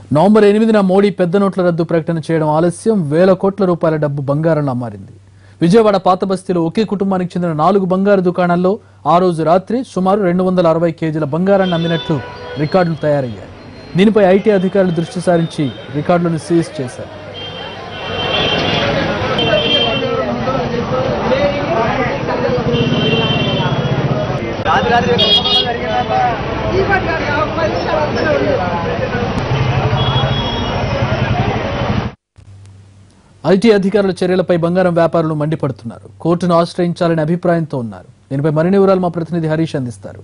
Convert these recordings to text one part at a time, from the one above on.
November ఎనిమిదిన మోడీ పెద్ద నోట్ల రద్దు ప్రకటన చేయడం ఆలస్యం వేల కోట్ల రూపాయల డబ్బు బంగారంలా మారింది విజయవాడ పాత బస్తీలో ఒకే కుటుంబానికి చెందిన నాలుగు బంగారు దుకాణాల్లో ఆ రోజు రాత్రి సుమారు రెండు వందల అరవై కేజీల బంగారాన్ని అమ్మినట్లు రికార్డులు తయారయ్యాయి దీనిపై ఐటీ అధికారులు దృష్టి సారించి రికార్డులను సీజ్ చేశారు ఐటీ అధికారుల చర్యలపై బంగారం వ్యాపారులు మండిపడుతున్నారు కోర్టును ఆశ్రయించాలని అభిప్రాయంతో ఉన్నారు దీనిపై మరిన్ని వివరాలు మా ప్రతినిధి హరీష్ అందిస్తారు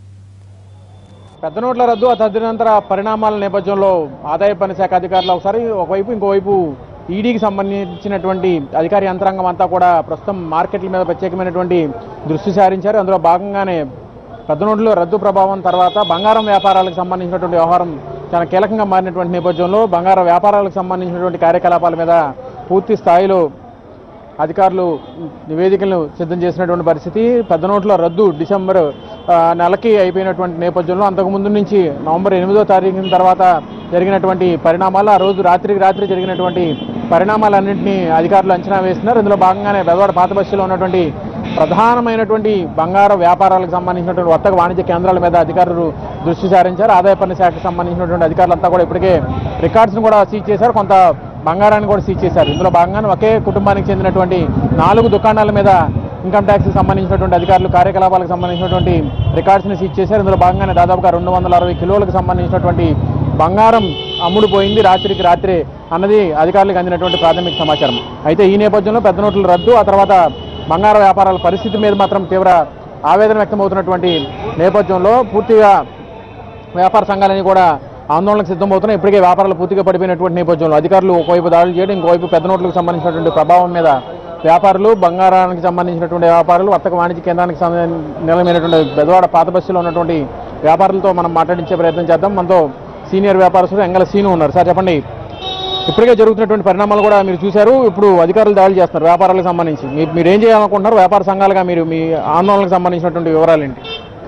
పెద్ద నోట్ల రద్దు ఆ తదనంతర పరిణామాల నేపథ్యంలో ఆదాయ పన్ను శాఖ అధికారులు ఒకసారి ఒకవైపు ఇంకోవైపు ఈడీకి సంబంధించినటువంటి అధికార యంత్రాంగం అంతా కూడా ప్రస్తుతం మార్కెట్ల మీద ప్రత్యేకమైనటువంటి దృష్టి సారించారు అందులో భాగంగానే పెద్ద నోట్ల రద్దు ప్రభావం తర్వాత బంగారం వ్యాపారాలకు సంబంధించినటువంటి వ్యవహారం చాలా కీలకంగా మారినటువంటి నేపథ్యంలో బంగారం వ్యాపారాలకు సంబంధించినటువంటి కార్యకలాపాల మీద పూర్తి స్థాయిలో అధికారులు నివేదికలను సిద్ధం చేసినటువంటి పరిస్థితి పెద్ద నోట్ల రద్దు డిసెంబర్ ఆ, నెలకి అయిపోయినటువంటి నేపథ్యంలో అంతకుముందు నుంచి నవంబర్ ఎనిమిదో తారీఖు తర్వాత జరిగినటువంటి పరిణామాలు ఆ రోజు రాత్రికి రాత్రి జరిగినటువంటి పరిణామాలన్నింటినీ అధికారులు అంచనా వేస్తున్నారు ఇందులో భాగంగానే బెదవాడ పాత బస్సులో ఉన్నటువంటి ప్రధానమైనటువంటి బంగారు వ్యాపారాలకు సంబంధించినటువంటి వర్తక వాణిజ్య కేంద్రాల మీద అధికారులు దృష్టి సారించారు ఆదాయ పన్ను శాఖకు సంబంధించినటువంటి అధికారులంతా కూడా ఇప్పటికే రికార్డ్స్ను కూడా సీజ్ చేశారు కొంత బంగారాన్ని కూడా సీజ్ చేశారు ఇందులో భాగంగానే ఒకే కుటుంబానికి చెందినటువంటి నాలుగు దుకాణాల మీద ఇన్కమ్ ట్యాక్స్కి సంబంధించినటువంటి అధికారులు కార్యకలాపాలకు సంబంధించినటువంటి రికార్డ్స్ని సీజ్ చేశారు ఇందులో భాగంగానే దాదాపుగా రెండు వందల అరవై కిలోలకు సంబంధించినటువంటి బంగారం అమ్ముడు పోయింది రాత్రికి రాత్రే అన్నది అధికారులకు అందినటువంటి ప్రాథమిక సమాచారం అయితే ఈ నేపథ్యంలో పెద్ద నోట్ల రద్దు ఆ తర్వాత బంగార వ్యాపారాల పరిస్థితి మీద మాత్రం తీవ్ర ఆవేదన వ్యక్తమవుతున్నటువంటి నేపథ్యంలో పూర్తిగా వ్యాపార సంఘాలని కూడా ఆందోళనకు సిద్ధమవుతున్నాయి ఇప్పటికే వ్యాపారాలు పూర్తిగా పడిపోయినటువంటి నేపథ్యంలో అధికారులు ఒకవైపు దాడులు చేయడం ఇంకోవైపు పెద్ద నోట్లకు సంబంధించినటువంటి ప్రభావం మీద వ్యాపారులు బంగారానికి సంబంధించినటువంటి వ్యాపారులు వర్తక వాణిజ్య కేంద్రానికి సంబంధించిన నిలమైనటువంటి బెదవాడ పాత బస్సులో ఉన్నటువంటి వ్యాపారులతో మనం మాట్లాడించే ప్రయత్నం చేద్దాం మనతో సీనియర్ వ్యాపారస్తులు ఎంగల సీను ఉన్నారు సార్ చెప్పండి ఇప్పటికే జరుగుతున్నటువంటి పరిణామాలు కూడా మీరు చూశారు ఇప్పుడు అధికారులు దాడులు చేస్తున్నారు వ్యాపారాలకు సంబంధించి మీరు మీరు ఏం చేయాలనుకుంటున్నారు వ్యాపార సంఘాలుగా మీరు మీ ఆందోళనకు సంబంధించినటువంటి వివరాలు ఏంటి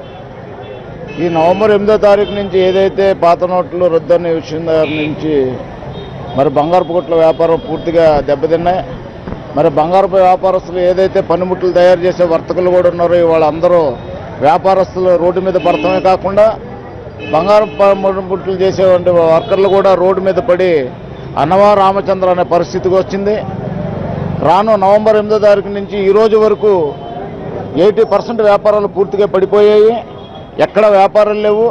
ఈ నవంబర్ ఎనిమిదో తారీఖు నుంచి ఏదైతే పాత నోట్లు రద్దనే విషయం దగ్గర నుంచి మరి బంగారపు కొట్ల వ్యాపారం పూర్తిగా దెబ్బతిన్నాయి మరి బంగారపు వ్యాపారస్తులు ఏదైతే పనిముట్లు తయారు చేసే వర్తకులు కూడా ఉన్నారో వాళ్ళందరూ వ్యాపారస్తులు రోడ్డు మీద పడటమే కాకుండా బంగారం పనిముట్లు చేసేటువంటి వర్కర్లు కూడా రోడ్డు మీద పడి అన్నవా రామచంద్ర అనే పరిస్థితికి వచ్చింది రాను నవంబర్ ఎనిమిదో తారీఖు నుంచి ఈ రోజు వరకు ఎయిటీ పర్సెంట్ వ్యాపారాలు పూర్తిగా పడిపోయాయి ఎక్కడ వ్యాపారాలు లేవు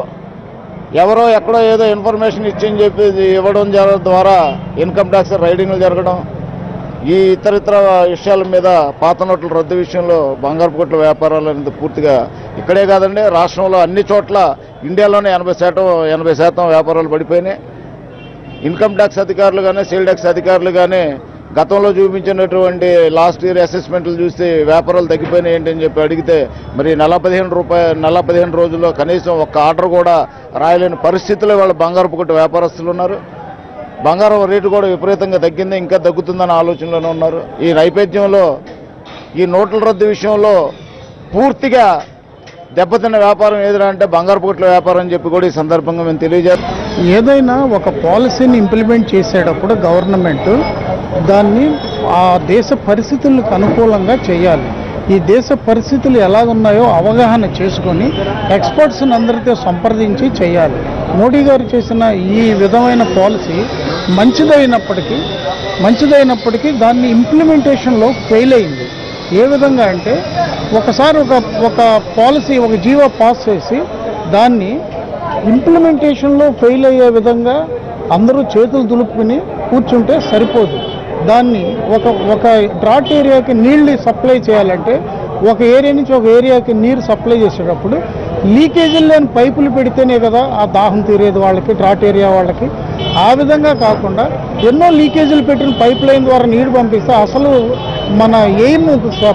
ఎవరో ఎక్కడో ఏదో ఇన్ఫర్మేషన్ ఇచ్చని చెప్పి ఇవ్వడం జర ద్వారా ఇన్కమ్ ట్యాక్స్ రైడింగ్లు జరగడం ఈ ఇతర ఇతర విషయాల మీద పాత నోట్ల రద్దు విషయంలో బంగారు కొట్ల వ్యాపారాలు అనేది పూర్తిగా ఇక్కడే కాదండి రాష్ట్రంలో అన్ని చోట్ల ఇండియాలోనే ఎనభై శాతం ఎనభై శాతం వ్యాపారాలు పడిపోయినాయి ఇన్కమ్ ట్యాక్స్ అధికారులు కానీ సేల్ ట్యాక్స్ అధికారులు కానీ గతంలో చూపించినటువంటి లాస్ట్ ఇయర్ అసెస్మెంట్లు చూస్తే వ్యాపారాలు తగ్గిపోయినాయి ఏంటని చెప్పి అడిగితే మరి నెల పదిహేను రూపాయ నెల పదిహేను రోజుల్లో కనీసం ఒక్క ఆర్డర్ కూడా రాయలేని పరిస్థితిలో వాళ్ళ బంగారపు కొట్టు వ్యాపారస్తులు ఉన్నారు బంగారం రేటు కూడా విపరీతంగా తగ్గింది ఇంకా తగ్గుతుందన్న ఆలోచనలోనే ఉన్నారు ఈ నైవేద్యంలో ఈ నోట్ల రద్దు విషయంలో పూర్తిగా దెబ్బతిన్న వ్యాపారం ఏదిరా అంటే బంగారపు కొట్ల వ్యాపారం అని చెప్పి కూడా ఈ సందర్భంగా మేము తెలియజేస్తాం ఏదైనా ఒక పాలసీని ఇంప్లిమెంట్ చేసేటప్పుడు గవర్నమెంట్ దాన్ని ఆ దేశ పరిస్థితులకు అనుకూలంగా చేయాలి ఈ దేశ పరిస్థితులు ఎలాగున్నాయో అవగాహన చేసుకొని ఎక్స్పర్ట్స్ని అందరితో సంప్రదించి చేయాలి మోడీ గారు చేసిన ఈ విధమైన పాలసీ మంచిదైనప్పటికీ మంచిదైనప్పటికీ దాన్ని ఇంప్లిమెంటేషన్లో ఫెయిల్ అయింది ఏ విధంగా అంటే ఒకసారి ఒక ఒక పాలసీ ఒక జీవో పాస్ చేసి దాన్ని ఇంప్లిమెంటేషన్లో ఫెయిల్ అయ్యే విధంగా అందరూ చేతులు దులుపుకుని కూర్చుంటే సరిపోదు దాన్ని ఒక ఒక డ్రాట్ ఏరియాకి నీళ్లు సప్లై చేయాలంటే ఒక ఏరియా నుంచి ఒక ఏరియాకి నీరు సప్లై చేసేటప్పుడు లీకేజీలు లేని పైపులు పెడితేనే కదా ఆ దాహం తీరేది వాళ్ళకి డ్రాట్ ఏరియా వాళ్ళకి ఆ విధంగా కాకుండా ఎన్నో లీకేజీలు పెట్టిన పైప్ లైన్ ద్వారా నీరు పంపిస్తే అసలు మన ఎయిమ్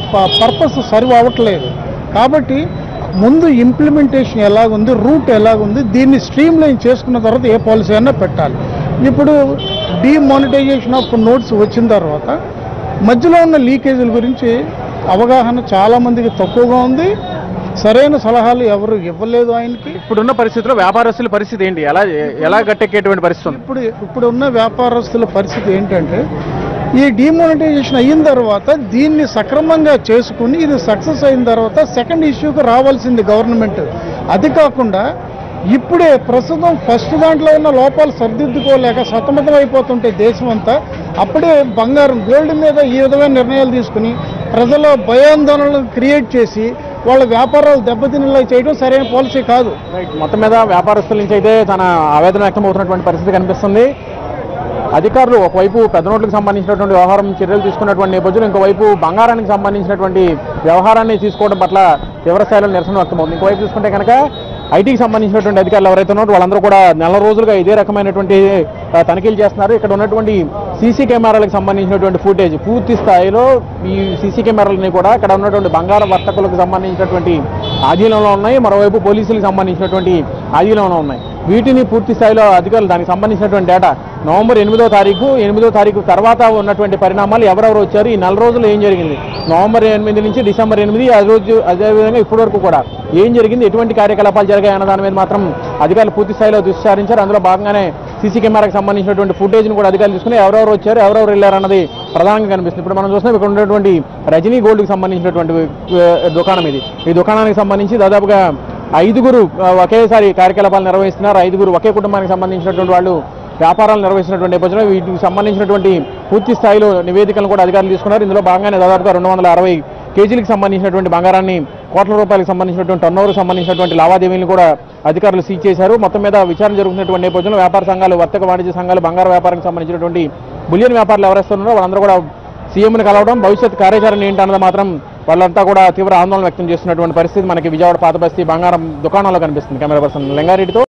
పర్పస్ సర్వ్ అవ్వట్లేదు కాబట్టి ముందు ఇంప్లిమెంటేషన్ ఎలాగుంది రూట్ ఎలాగుంది దీన్ని స్ట్రీమ్ లైన్ చేసుకున్న తర్వాత ఏ పాలసీ అయినా పెట్టాలి ఇప్పుడు డిమానిటైజేషన్ ఆఫ్ నోట్స్ వచ్చిన తర్వాత మధ్యలో ఉన్న లీకేజీల గురించి అవగాహన చాలామందికి తక్కువగా ఉంది సరైన సలహాలు ఎవరు ఇవ్వలేదు ఆయనకి ఇప్పుడున్న పరిస్థితిలో వ్యాపారస్తుల పరిస్థితి ఏంటి ఎలా ఎలా గట్టెక్కేటువంటి పరిస్థితి ఉంది ఇప్పుడు ఇప్పుడు ఉన్న వ్యాపారస్తుల పరిస్థితి ఏంటంటే ఈ డిమానిటైజేషన్ అయిన తర్వాత దీన్ని సక్రమంగా చేసుకుని ఇది సక్సెస్ అయిన తర్వాత సెకండ్ ఇష్యూకి రావాల్సింది గవర్నమెంట్ అది కాకుండా ఇప్పుడే ప్రస్తుతం ఫస్ట్ దాంట్లో ఉన్న లోపాలు సరిదిద్దుకోలేక సతమతం అయిపోతుంటే దేశం అంతా అప్పుడే బంగారం గోల్డ్ మీద ఈ విధమైన నిర్ణయాలు తీసుకుని ప్రజల భయాందోళనలు క్రియేట్ చేసి వాళ్ళ వ్యాపారాలు దెబ్బతినేలా చేయడం సరైన పాలసీ కాదు రైట్. మొత్తం మీద వ్యాపారస్తుల నుంచి అయితే తన ఆవేదన వ్యక్తం అవుతున్నటువంటి పరిస్థితి కనిపిస్తుంది అధికారులు ఒకవైపు పెద్ద నోట్లకు సంబంధించినటువంటి వ్యవహారం చర్యలు తీసుకున్నటువంటి నేపథ్యంలో ఇంకోవైపు బంగారానికి సంబంధించినటువంటి వ్యవహారాన్ని తీసుకోవడం పట్ల తీవ్ర స్థాయిలో నిరసన వ్యక్తమవుతుంది ఇంకోవైపు చూసుకుంటే కనుక ఐటీకి సంబంధించినటువంటి అధికారులు ఎవరైతే ఉన్నారో వాళ్ళందరూ కూడా నెల రోజులుగా ఇదే రకమైనటువంటి ఆ, తనిఖీలు చేస్తున్నారు ఇక్కడ ఉన్నటువంటి సీసీ కెమెరాలకు సంబంధించినటువంటి ఫుటేజ్ పూర్తి స్థాయిలో ఈ సీసీ కెమెరాలని కూడా ఇక్కడ ఉన్నటువంటి బంగారు వర్తకులకు సంబంధించినటువంటి ఆధీనంలో ఉన్నాయి మరోవైపు పోలీసులకు సంబంధించినటువంటి ఆధీనంలో ఉన్నాయి వీటిని పూర్తి స్థాయిలో అధికారులు దానికి సంబంధించినటువంటి డేటా నవంబర్ ఎనిమిదో తారీఖు ఎనిమిదో తారీఖు తర్వాత ఉన్నటువంటి పరిణామాలు ఎవరెవరు వచ్చారు ఈ నెల రోజులు ఏం జరిగింది నవంబర్ ఎనిమిది నుంచి డిసెంబర్ ఎనిమిది ఆ రోజు అదేవిధంగా ఇప్పటి వరకు కూడా ఏం జరిగింది ఎటువంటి కార్యకలాపాలు జరిగాయి అన్న దాని మీద మాత్రం అధికారులు పూర్తి స్థాయిలో దుశ్చారించారు అందులో భాగంగానే సీసీ కెమెరాకి సంబంధించినటువంటి ఫుటేజ్ని కూడా అధికారులు తీసుకుని ఎవరెవరు వచ్చారు ఎవరెవరు వెళ్ళారు అన్నది ప్రధానంగా కనిపిస్తుంది ఇప్పుడు మనం చూస్తున్నాం ఇక్కడ ఉన్నటువంటి రజనీ గోల్డ్కి సంబంధించినటువంటి ఆ, దుకాణం ఇది ఈ దుకాణానికి సంబంధించి దాదాపుగా ఐదుగురు ఆ, ఒకేసారి కార్యకలాపాలు నిర్వహిస్తున్నారు ఐదుగురు ఒకే కుటుంబానికి సంబంధించినటువంటి వాళ్ళు వ్యాపారాలు నిర్వహిస్తున్నటువంటి నేపథ్యంలో వీటికి సంబంధించినటువంటి పూర్తి స్థాయిలో నివేదికలను కూడా అధికారులు తీసుకున్నారు ఇందులో భాగంగానే దాదాపుగా రెండు వందల అరవై కేజీలకు సంబంధించినటువంటి బంగారాన్ని కోట్ల రూపాయలకు సంబంధించినటువంటి టర్నోవర్ సంబంధించినటువంటి లావాదేవీలను కూడా అధికారులు సీజ్ చేశారు మొత్తం మీద విచారణ జరుగుతున్నటువంటి నేపథ్యంలో వ్యాపార సంఘాలు వర్తక వాణిజ్య సంఘాలు బంగారు వ్యాపారానికి సంబంధించినటువంటి బులియన్ వ్యాపారులు ఎవరైతే ఉన్నారో వాళ్ళందరూ కూడా సీఎంని కలవడం భవిష్యత్ కార్యాచరణ ఏంటన్నది మాత్రం వాళ్ళంతా కూడా తీవ్ర ఆందోళన వ్యక్తం చేస్తున్నటువంటి పరిస్థితి మనకి విజయవాడ పాత బస్తీ బంగారం దుకాణంలో కనిపిస్తుంది కెమెరా పర్సన్ లింగారెడ్డితో